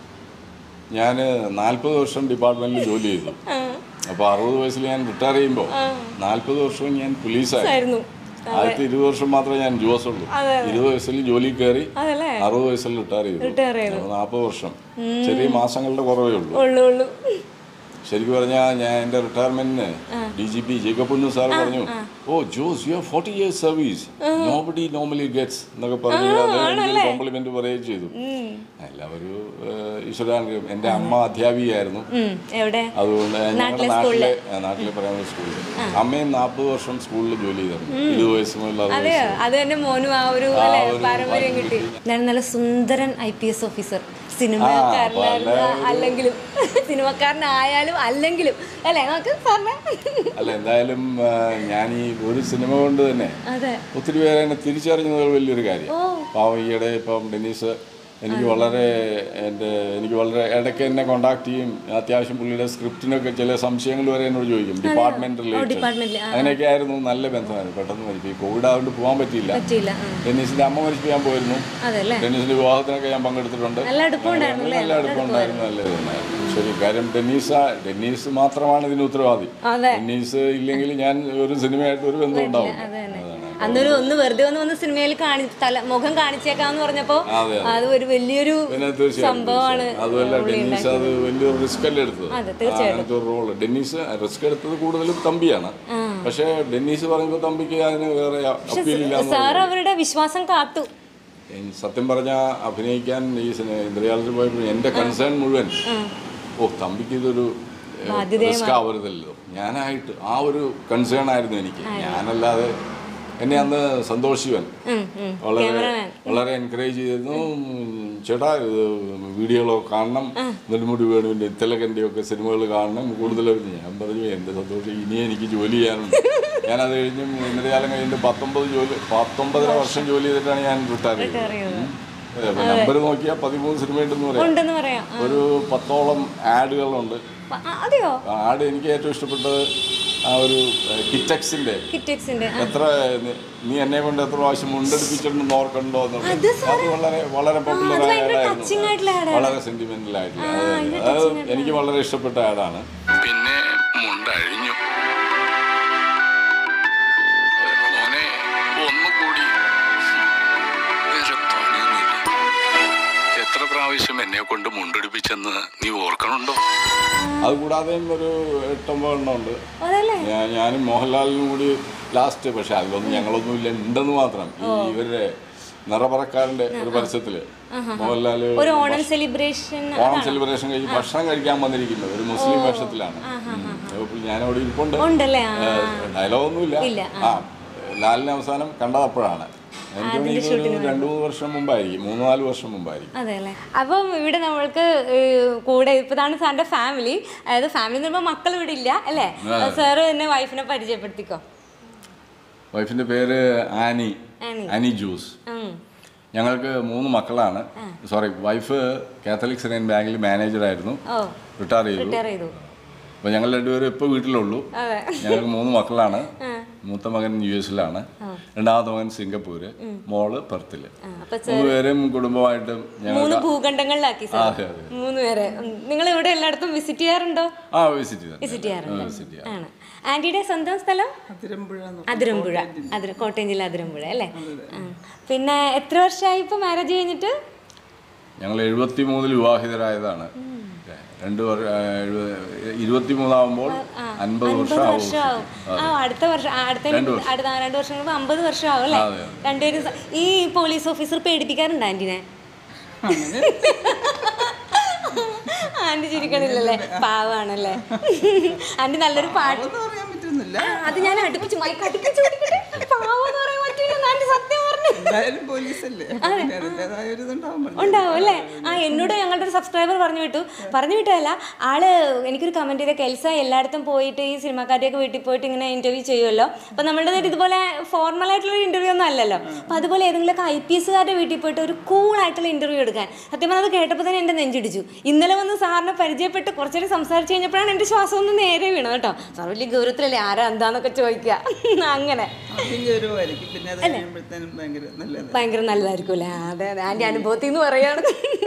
ഞാൻ നാൽപ്പത് വർഷം ഡിപ്പാർട്ട്മെന്റിൽ ജോലി ചെയ്തു അപ്പോൾ അറുപത് വയസ്സിൽ ഞാൻ റിട്ടയർ ചെയ്യുമ്പോൾ നാൽപ്പത് വർഷവും ഞാൻ പോലീസായിരുന്നു
ആയിരുന്നു
ആദ്യത്തെ ഇരുപത് വർഷം മാത്രമേ ഞാൻ ജോസ് ഉള്ളൂ ഇരുപത് വയസ്സിൽ ജോലി കയറി
അതല്ലേ
അറുപത് വയസ്സിൽ റിട്ടയർ ചെയ്തു
റിട്ടയർ ചെയ്തു
നാൽപ്പത് വർഷം ചെറിയ മാസങ്ങളുടെ കുറവേ ഉള്ളൂ
ഉള്ളു ഉള്ളു
ശരിക്കും പറഞ്ഞാൽ ഞാൻ എൻ്റെ റിട്ടയർമെന്റിന് D G P Jacob Punnoose sir പറഞ്ഞു oh Jose you forty years service nobody normally gets എന്നൊക്കെ പറഞ്ഞ് അദ്ദേഹം കോംപ്ലിമെന്റ് പറയുകയും ചെയ്തു എല്ലാവരും ഈശ്വരാനുഗ്രഹം എൻ്റെ അമ്മ അധ്യാപികയായിരുന്നു
ഉം, എവിടെ
അതുകൊണ്ട് ഞങ്ങളുടെ നാട്ടിലെ ആ, നാട്ടിലെ പ്രൈമറി സ്കൂളിൽ അമ്മയും നാൽപ്പത് വർഷം സ്കൂളിൽ ജോലി ചെയ്തിരുന്നു ഇരുപത് വയസ്സ് മുതൽ അറുപത്
അതെയോ അത് തന്നെ മോനും ആ ഒരു അല്ലേ
ഒരു
പാരമ്പര്യം കിട്ടി ഞാൻ നല്ല സുന്ദരൻ ഐ പി എസ് ഓഫീസർ സിനിമക്കാരനായിരുന്നു അല്ലെങ്കിലും സിനിമക്കാരനായാലും അല്ലെങ്കിലും അല്ലേ നമുക്ക് പറഞ്ഞ
അല്ല എന്തായാലും ആ, ഞാൻ ഈ ഒരു സിനിമ കൊണ്ട് തന്നെ
അതെ
ഒത്തിരി പേരെ എന്നെ തിരിച്ചറിഞ്ഞത് വലിയൊരു കാര്യം പാവം ഈയിടെ ഇപ്പം ഡെന്നീസ് എനിക്ക് വളരെ എൻ്റെ എനിക്ക് വളരെ ഇടയ്ക്ക് എന്നെ കോണ്ടാക്ട് ചെയ്യും അത്യാവശ്യം പുള്ളിയുടെ സ്ക്രിപ്റ്റിനൊക്കെ ചില സംശയങ്ങൾ വരെ എന്നോട് ചോദിക്കും ഡിപ്പാർട്ട്മെന്റ് റിലേറ്റഡ്
ഡിപ്പാർട്ട്മെന്റിൽ
അങ്ങനെയൊക്കെ ആയിരുന്നു നല്ല ബന്ധമായിരുന്നു പെട്ടെന്ന് മരിച്ചു ഈ കോവിഡ് ആയതുകൊണ്ട് പോകാൻ പറ്റിയില്ല
പറ്റിയില്ല ആ.
ഡെന്നീസിന്റെ അമ്മ മരിച്ചു ഞാൻ പോയിരുന്നു
അതല്ലേ
ഡെന്നീസിന്റെ വിവാഹത്തിനൊക്കെ ഞാൻ പങ്കെടുത്തിട്ടുണ്ട്
നല്ല അടുപ്പമുണ്ടായിരുന്നു അല്ലേ?
നല്ല അടുപ്പമുണ്ടായിരുന്നു നല്ല ഇതുണ്ടായിരുന്നു ശരി കാര്യം ഡെന്നീസ ഡെന്നീസ് മാത്രമാണ് ഇതിന് ഉത്തരവാദി
അതെ
ഡെന്നീസ് ഇല്ലെങ്കിൽ ഞാൻ ഒരു സിനിമയായിട്ട് ഒരു ബന്ധം ഉണ്ടാവും
അത് തന്നെ അന്നൊരു ഒന്ന് വെറുതെ ഒന്ന് വന്ന് സിനിമയിൽ കാണി തല മുഖം കാണിച്ചേക്കാന്ന് പറഞ്ഞപ്പോ
അതെ,
അത് ഒരു വലിയൊരു
പിന്നെ തീർച്ചയായും
സംഭവമാണ്
തീർച്ചയായും. അതുമല്ല ഡെന്നീസ് അത് വലിയൊരു റിസ്ക് അല്ലേ എടുത്തത്
അതെ,
ആ, അങ്ങനത്തെ ഒരു റോള് ഡെന്നീസ് റിസ്ക് എടുത്തത് കൂടുതലും തമ്പിയാണ് പക്ഷേ ഡെന്നീസ് പറയുമ്പോൾ തമ്പിക്ക് അതിന് വേറെ അപ്പീൽ ഇല്ല
സാർ അവരുടെ വിശ്വാസം കാത്തു
സത്യം പറഞ്ഞ അഭിനയിക്കാൻ ഈ സിനിമ ഇന്ദ്രജാലത്തിൽ പോയപ്പോൾ എൻ്റെ കൺസേൺ മുഴുവൻ ഓ തമ്പിക്ക് ഇതൊരു റിസ്ക് ആവരുതല്ലോ ഞാനായിട്ട് ആ ഒരു കൺസേൺ ആയിരുന്നു എനിക്ക് ഞാനല്ലാതെ എന്നെ അന്ന് സന്തോഷ് ശിവൻ
ഉം, ഉം.
വളരെ വളരെ എൻകറേജ് ചെയ്തിരുന്നു ഉം, ചേട്ടാ ഇത് വീഡിയോകളൊക്കെ കാണണം നെടുമുടി വേണുവിൻ്റെ ഇത്തലകൻ്റെ ഒക്കെ സിനിമകൾ കാണണം കൂടുതലും ഞാൻ പറഞ്ഞു എൻ്റെ സന്തോഷം ഇനി എനിക്ക് ജോലി ചെയ്യാനുണ്ട് ഞാനത് കഴിഞ്ഞും ഇന്നലെ കഴിഞ്ഞിട്ട് പത്തൊമ്പത് ജോലി പത്തൊമ്പതര വർഷം ജോലി ചെയ്തിട്ടാണ് ഞാൻ റിട്ടയർ ചെയ്തത് നമ്പർ നോക്കിയാൽ പതിമൂന്ന് സിനിമ ഉണ്ടെന്ന് പറയാം
ഉണ്ടെന്ന് പറയാം
ഒരു പത്തോളം ആഡുകളുണ്ട്
ആ, അതെയോ
ആഡ് എനിക്ക് ഏറ്റവും ഇഷ്ടപ്പെട്ടത് ആ ഒരു കിറ്റക്സിൻ്റെ
കിറ്റക്സിന്റെ
എത്ര നി- നീ എന്നെ കൊണ്ട് എത്ര പ്രാവശ്യം മുണ്ടെടുപ്പിച്ചിട്ടുണ്ടെന്ന് ഓർക്കണ്ടോ എന്നുള്ളത് അത് വളരെ വളരെ പോപ്പുലർ ആയ
touching ആയിട്ടുള്ള
ആഡായിരുന്നു വളരെ സെന്റിമെന്റൽ ആയിട്ടുള്ള അതെ, അതെ. അത് എനിക്ക് വളരെ ഇഷ്ടപ്പെട്ട ആഡാണ്
പിന്നെ മുണ്ടഴിഞ്ഞു മോനെ ഒന്നുകൂടി വേറെ പണിയൊന്നുമില്ല എത്ര പ്രാവശ്യം എന്നെ കൊണ്ട് മുണ്ടെടുപ്പിച്ചെന്ന് നീ ഓർക്കണുണ്ടോ
അത് കൂടാതെയും ഒരു എട്ടൊമ്പത് എണ്ണം ഉണ്ട്
അതല്ലേ
ഞാൻ ഞാനും മോഹൻലാലിനും കൂടി ലാസ്റ്റ് പക്ഷെ അതിലൊന്നും ഞങ്ങളൊന്നും ഇല്ല ഉണ്ടെന്ന് മാത്രം ഈ ഇവരുടെ നിറപറക്കാരന്റെ ഒരു പരസ്യത്തില് മോഹൻലാല്
ഒരു ഓണം സെലിബ്രേഷൻ
ഓണം സെലിബ്രേഷൻ കഴിഞ്ഞ് ഭക്ഷണം കഴിക്കാൻ വന്നിരിക്കുന്നത് ഒരു മുസ്ലിം വേഷത്തിലാണ് ഉം. അപ്പോൾ ഞാനവിടെ ഇരിപ്പുണ്ട്
ഉണ്ടല്ലേ ആ.
ഡയലോഗൊന്നുമില്ല
ഇല്ല,
ആ ലാലിനെ അവസാനം കണ്ടത് അപ്പോഴാണ് എനിക്ക് തോന്നുന്നു ഇതൊരു രണ്ടു മൂന്ന് വർഷം മുമ്പായിരിക്കും മൂന്ന് നാല് വർഷം മുമ്പായിരിക്കും
അതെ അല്ലേ അപ്പം ഇവിടെ നമ്മൾക്ക് ഏഹ്, കൂടെ ഇപ്പൊ ഇതാണ് സാറിന്റെ ഫാമിലി അതായത് ഫാമിലി എന്ന് പറയുമ്പോൾ മക്കൾ ഇവിടെ ഇല്ല അല്ലേ സാറ് തന്നെ വൈഫിനെ പരിചയപ്പെടുത്തിക്കോ
വൈഫിൻ്റെ പേര് ആനി
ആനി.
ആനി ജൂസ്
ഉം.
ഞങ്ങൾക്ക് മൂന്ന് മക്കളാണ് സോറി വൈഫ് കാത്തലിക് സെനൈൻ ബാങ്കിൽ മാനേജറായിരുന്നു
ഓ
റിട്ടയർ ചെയ്തു
റിട്ടയർ ചെയ്തു
അപ്പോൾ ഞങ്ങൾ രണ്ടുപേരും ഇപ്പോൾ വീട്ടിലുള്ളൂ
അതെ
ഞങ്ങൾക്ക് മൂന്ന് മക്കളാണ് മൂത്ത മകൻ യു എസിലാണ് രണ്ടാമത്തെ മകൻ സിംഗപ്പൂര് മോള് പെർത്തില്
ആ, അപ്പൊ
മൂന്നുപേരും കുടുംബമായിട്ടും ഞങ്ങൾ
മൂന്ന് ഭൂഖണ്ഡങ്ങളിലാക്കി
ആ,
സാർ
അതെ അതെ
മൂന്ന് പേരെ നിങ്ങൾ ഇവിടെ എല്ലായിടത്തും വിസിറ്റ് ചെയ്യാറുണ്ടോ
ആ വിസിറ്റ് ചെയ്തു
വിസിറ്റ് ചെയ്യാറുണ്ട്
വിസിറ്റ് ചെയ്യാം
ആണ് ആന്റിയുടെ സ്വന്തം സ്ഥലം
അതിരമ്പുഴ എന്ന്
അതിരമ്പുഴ അതിര കോട്ടയം ജില്ല അതിരമ്പുഴ അല്ലേ ആ. പിന്നെ എത്ര വർഷമായി ഇപ്പൊ മാരേജ് കഴിഞ്ഞിട്ട്
ഞങ്ങൾ എഴുപത്തി മൂന്നിൽ വിവാഹിതരായതാണ് രണ്ട് വർഷം ഇരുപത്തി മൂന്നാകുമ്പോൾ അൻപത്
അൻപത്
വർഷം ആവും
വർഷമാവും ആ അടുത്ത വർഷം ആ, അടുത്ത അടുത്ത ആ, രണ്ട് വർഷം കഴിയുമ്പോൾ അമ്പത് വർഷമാവും അല്ലേ
അതെ,
രണ്ടുപേരും സ- ഈ പോലീസ് ഓഫീസർ പേടിപ്പിക്കാറുണ്ട് ആന്റിനെ ആന്റി ചിരിക്കണില്ലല്ലേ പാവാണല്ലേ ആന്റി നല്ലൊരു പാട്ട്
ഒന്നും പറയാൻ പറ്റുന്നില്ല
ആ, അത് ഞാൻ അടുപ്പിച്ച് മൈക്ക് അടുപ്പിച്ച് പിടിക്കട്ടെ പാവെന്ന് പറയാൻ പറ്റില്ല ആന്റി സത്യം പറഞ്ഞു
എന്തായാലും പോലീസല്ലേ അപ്പൊ പിന്നെ അതിൻ്റെതായ ഒരു ഇതുണ്ടാവും
ഉണ്ടാവും അല്ലേ ആ എന്നോട് ഞങ്ങളുടെ ഒരു സബ്സ്ക്രൈബർ പറഞ്ഞു വിട്ടു പറഞ്ഞു വിട്ടതല്ല ആള് എനിക്കൊരു കമന്റ് ചെയ്ത കെൽസ എല്ലായിടത്തും പോയിട്ട് ഈ സിനിമാക്കാരുടെയൊക്കെ വീട്ടിൽ പോയിട്ട് ഇങ്ങനെ ഇന്റർവ്യൂ ചെയ്യുമല്ലോ അപ്പൊ നമ്മളുടെ ഇതുപോലെ ഫോർമൽ ആയിട്ടുള്ള ഒരു ഇന്റർവ്യൂ ഒന്നും അല്ലല്ലോ അപ്പൊ അതുപോലെ ഏതെങ്കിലുമൊക്കെ ഐ പി എസ്സുകാരുടെ വീട്ടിൽ പോയിട്ട് ഒരു കൂൾ ആയിട്ടുള്ള ഇന്റർവ്യൂ എടുക്കാൻ സത്യം പറഞ്ഞാൽ അത് കേട്ടപ്പോൾ തന്നെ എന്റെ നെഞ്ചിടിച്ചു ഇന്നലെ വന്ന് സാറിനെ പരിചയപ്പെട്ട് കുറച്ചേരം സംസാരിച്ച് കഴിഞ്ഞപ്പോഴാണ് എന്റെ ശ്വാസം ഒന്ന് നേരെ വീണത് കേട്ടോ സാർ വലിയ ഗൗരവത്തിലല്ലേ ആരാ എന്താന്നൊക്കെ ചോദിക്കുക അങ്ങനെ
ആദ്യം ഗൗരവമായിരിക്കും പിന്നെ അത് കഴിയുമ്പോഴത്തേനും ഭയങ്കര നല്ലത്
ഭയങ്കര നല്ലതായിരിക്കും അല്ലേ അതെ അതെ ആൻറ്റി അനുഭവത്തിൽ നിന്ന് പറയാണ്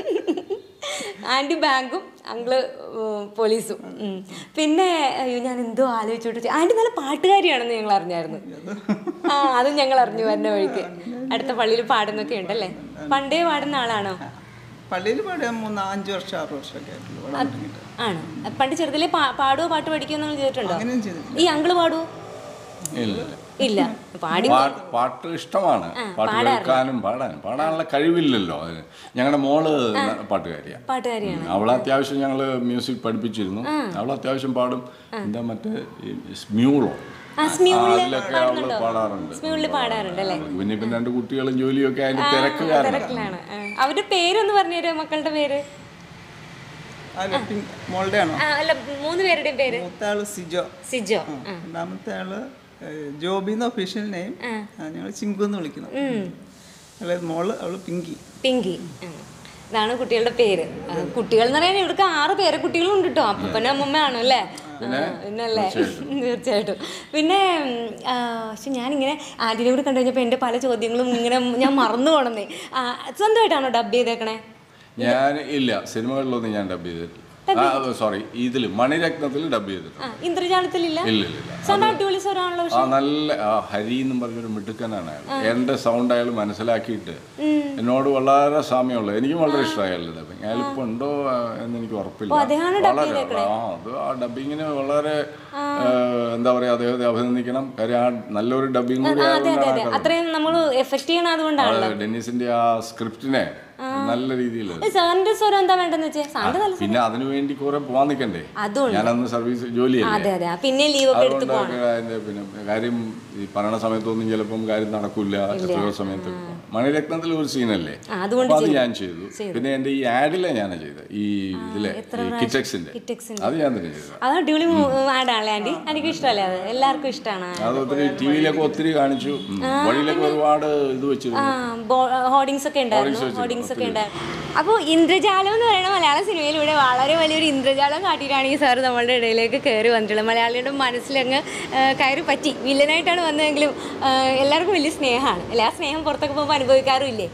ആൻറ്റി ബാങ്കും അങ്കിള് ഉം, പോലീസും ഉം. പിന്നെ അയ്യോ ഞാൻ എന്തോ ആലോചിച്ചോട്ട് ആൻറ്റി നല്ല പാട്ടുകാരിയാണെന്ന് ഞങ്ങൾ അറിഞ്ഞായിരുന്നു ആ അതും ഞങ്ങൾ അറിഞ്ഞു വരുന്ന വഴിക്ക് അടുത്ത പള്ളിയിൽ പാടുന്നൊക്കെ ഉണ്ടല്ലേ പണ്ടേ പാടുന്ന ആളാണോ
പള്ളിയിൽ പാടാൻ മൂന്ന് അഞ്ച് വർഷം ആറ് വർഷമൊക്കെ ആയിട്ടുള്ളൂ പാടാൻ തുടങ്ങിയിട്ട്
ആണ് പണ്ട് ചെറുതിലെ പാ- പാടുവോ പാട്ട് പഠിക്കുമോ നിങ്ങൾ ചെയ്തിട്ടുണ്ടോ
അങ്ങനെയും ചെയ്തിട്ടില്ല
ഈ അങ്കിള് പാടുവോ
ഇല്ല
ഇല്ല പാടി
പാട്ട് പാട്ട് ഇഷ്ടമാണ് പാട്ട് കേൾക്കാനും പാടാനും പാടാനുള്ള കഴിവില്ലല്ലോ അതിന് ഞങ്ങളുടെ മോള് ന- പാട്ടുകാരിയാണ്
പാട്ടുകാരിയാണ്
അവൾ അത്യാവശ്യം ഞങ്ങൾ മ്യൂസിക് പഠിപ്പിച്ചിരുന്നു അവൾ അത്യാവശ്യം പാടും എന്താ മറ്റേ ഈ സ്മ്യൂളോ
ആ സ്മ്യൂളില്
അതിലൊക്കെ അവള് പാടാറുണ്ട്
സ്മ്യൂളിൽ പാടാറുണ്ട് അല്ലേ
പിന്നെ ഇപ്പം രണ്ട് കുട്ടികളും ജോലിയൊക്കെ അതിന്റെ തിരക്ക് കാരണം
തിരക്കിലാണ് ആ. അവരുടെ പേരൊന്ന് പറഞ്ഞു തരുമോ മക്കളുടെ പേര്
അല്ല പിൻ- മോളുടെ ആണോ
ആ, അല്ല മൂന്ന് പേരുടെയും പേര്
മൂത്ത ആള് സിജോ
സിജോ
ആ, രണ്ടാമത്തെ ആള് ഏഹ്, ജോബി എന്ന ഒഫീഷ്യൽ നെയിം ഞങ്ങൾ ചിങ്കു എന്ന് വിളിക്കുന്നു അതായത് മോള് അവള് പിങ്കി
പിങ്കി ആ. ഇതാണ് കുട്ടികളുടെ പേര് ആ, കുട്ടികൾ എന്ന് പറയാൻ ഇവർക്ക് ആറ് പേരെ കുട്ടികളുണ്ട് കേട്ടോ അപ്പന അമ്മമ്മയാണോ അല്ലേ ആ, പിന്നല്ലേ തീർച്ചയായിട്ടും പിന്നെ ഉം, ആ, പക്ഷെ ഞാനിങ്ങനെ ആന്റിനെ കൂടി കണ്ടു കഴിഞ്ഞപ്പോൾ എൻ്റെ പല ചോദ്യങ്ങളും ഇങ്ങനെ ഞാൻ മറന്നു പോകണമെന്നേ ആ, സ്വന്തമായിട്ടാണോ ഡബ് ചെയ്തേക്കണേ
ഞാൻ ഇല്ല സിനിമകളിലൊന്നും ഞാൻ ഡബ് ചെയ്തിട്ടില്ല സോറി ഇതിൽ മണിരത്നത്തിൽ ഡബ് ചെയ്തിട്ടുണ്ട്
ആ ഇന്ദ്രജാലത്തിലില്ല
ഇല്ല ഇല്ല ഇല്ല
സ്വന്തം അടിപൊളി സ്വരമാണല്ലോ
ആ നല്ല ആ ഹരി എന്നും പറഞ്ഞൊരു മിടുക്കനാണ് അയാൾ എൻ്റെ സൗണ്ട് അയാൾ മനസ്സിലാക്കിയിട്ട് എന്നോട് വളരെ സാമ്യമുള്ള എനിക്കും വളരെ ഇഷ്ടമായി അയാളുടെ ഡബിങ് അയാൾ ഇപ്പോൾ ഉണ്ടോ ആ, എന്ന് എനിക്ക് ഉറപ്പില്ല
അദ്ദേഹമാണ് dub
വളരെ ആ അത് ആ ഡബിങ്ങിന് വളരെ ആ, എന്താ പറയാ അദ്ദേഹത്തെ അഭിനന്ദിക്കണം കാര്യം ആ നല്ലൊരു ഡബിങ് കൂടി
അതെ അതെ അതെ
ആയതുകൊണ്ടാണ്
അത്രയും നമ്മൾ എഫക്ട് ചെയ്യണം അതുകൊണ്ടാണ്
ആ ഡെന്നിസിന്റെ ആ സ്ക്രിപ്റ്റിനെ നല്ല രീതിയിൽ
സാറിന്റെ സ്വരം എന്താ വേണ്ടെന്ന് വെച്ചേ സാറിന്റെ നല്ല
പിന്നെ അതിനു വേണ്ടി കുറെ പോവാൻ നിൽക്കണ്ടേ
അതും
ഞാനന്ന് സർവീസ് ജോലിയല്ലേ
അതെ അതെ ആ, പിന്നെ ലീവ് ഒക്കെ എടുത്ത്
അതുകൊണ്ടൊക്കെ അതിന്റെ പിന്നെ കാര്യം ഈ പറയണ സമയത്തൊന്നും ചിലപ്പം കാര്യം നടക്കില്ല എത്രയോ സമയത്ത് മണിരത്നത്തിൽ ഒരു സീനല്ലേ
ആ, അതുകൊണ്ട്
അപ്പൊ അത് ഞാൻ ചെയ്തു പിന്നെ എന്റെ ഈ ആഡിലെ ഞാനാ ചെയ്തത് ഈ ഇതിലെ കിറ്റക്സിന്റെ
കിറ്റക്സിന്റെ
അത് ഞാൻ തന്നെ ചെയ്തത്
അത് അടിപൊളി ആടാണല്ലേ ആന്റി എനിക്ക് ഇഷ്ടമല്ലേ അത് എല്ലാവർക്കും ഇഷ്ടമാണ്
അത് ഒത്തിരി ടി വിയിലൊക്കെ ഒത്തിരി കാണിച്ചു ഉം. വഴിയിലൊക്കെ ഒരുപാട് ഇത് വെച്ചിരുന്നു
ഹോർഡിങ്സ് ഒക്കെ ഉണ്ടായിരുന്നു ഹോർഡിങ്സ് ഒക്കെ ഉണ്ടായിരുന്നു അപ്പോൾ ഇന്ദ്രജാലം എന്ന് പറയുന്ന മലയാള സിനിമയിലൂടെ വളരെ വലിയൊരു ഇന്ദ്രജാലം കാട്ടിയിട്ടാണ് ഈ സാർ നമ്മളുടെ ഇടയിലേക്ക് കയറി വന്നിട്ടുള്ളത് മലയാളിയുടെ മനസ്സിലങ്ങ് ആ, കയറി പറ്റി വില്ലനായിട്ടാണ് വന്നതെങ്കിലും ആ, എല്ലാവർക്കും വലിയ സ്നേഹമാണ് അല്ലെ ആ സ്നേഹം പുറത്തൊക്കെ പോകുമ്പോൾ അനുഭവിക്കാറുമില്ലേ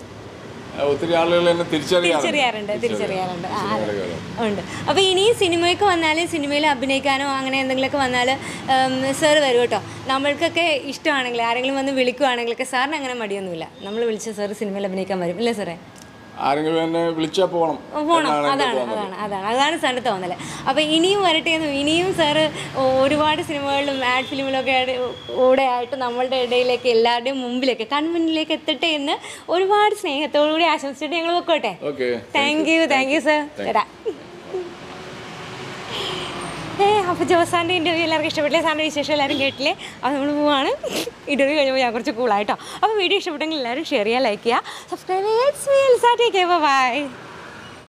ഒത്തിരി ആളുകൾ എന്നെ തിരിച്ചറിയാറുണ്ട്
തിരിച്ചറിയാറുണ്ട് തിരിച്ചറിയാറുണ്ട് ആ, അതെ.
തിരിച്ചറിയാറുണ്ട്.
ഉണ്ട് അപ്പോൾ ഇനി സിനിമയ്ക്ക് വന്നാൽ സിനിമയിൽ അഭിനയിക്കാനോ അങ്ങനെ എന്തെങ്കിലുമൊക്കെ വന്നാൽ സാർ വരും കേട്ടോ നമ്മൾക്കൊക്കെ ഇഷ്ടമാണെങ്കിൽ ആരെങ്കിലും വന്ന് വിളിക്കുവാണെങ്കിലൊക്കെ സാറിന് അങ്ങനെ മടിയൊന്നുമില്ല നമ്മൾ വിളിച്ച സാർ സിനിമയിൽ അഭിനയിക്കാൻ വരും ഇല്ലേ സാറേ
ആരെങ്കിലും എന്നെ വിളിച്ചാൽ പോകണം
പോണം
എന്നാണ് എൻ്റെ
അതാണ്
തോന്നൽ.
അതാണ് അതാണ് അതാണ് സാറിൻ്റെ തോന്നൽ അപ്പോൾ ഇനിയും വരട്ടെ എന്ന് ഇനിയും സാറ് ഒരുപാട് സിനിമകളിലും ആഡ് ഫിലിമിലൊക്കെ ആയിട്ട് കൂടെ ആയിട്ട് നമ്മളുടെ ഇടയിലേക്ക് എല്ലാവരുടെയും മുമ്പിലേക്ക് കൺമുന്നിലേക്ക് എത്തട്ടെ എന്ന് ഒരുപാട് സ്നേഹത്തോടു കൂടി ആശംസിച്ചിട്ട് ഞങ്ങൾ വെക്കോട്ടെ
okay
thank you thank you sir തരാം ഏ അപ്പോൾ ജോസാൻ്റെ ഇൻ്റർവ്യൂ എല്ലാവർക്കും ഇഷ്ടപ്പെട്ടില്ലേ സാറിൻ്റെ വിശേഷം എല്ലാവരും കേട്ടില്ലേ അപ്പോൾ നമ്മൾ പോവാണ് ഇൻ്റർവ്യൂ കഴിയുമ്പോൾ ഞാൻ കുറച്ച് കൂളായിട്ടോ അപ്പോൾ വീഡിയോ ഇഷ്ടപ്പെട്ടെങ്കിൽ എല്ലാവരും ഷെയർ ചെയ്യുക ലൈക്ക് ചെയ്യുക സബ്സ്ക്രൈബ് ചെയ്യുക ബൈ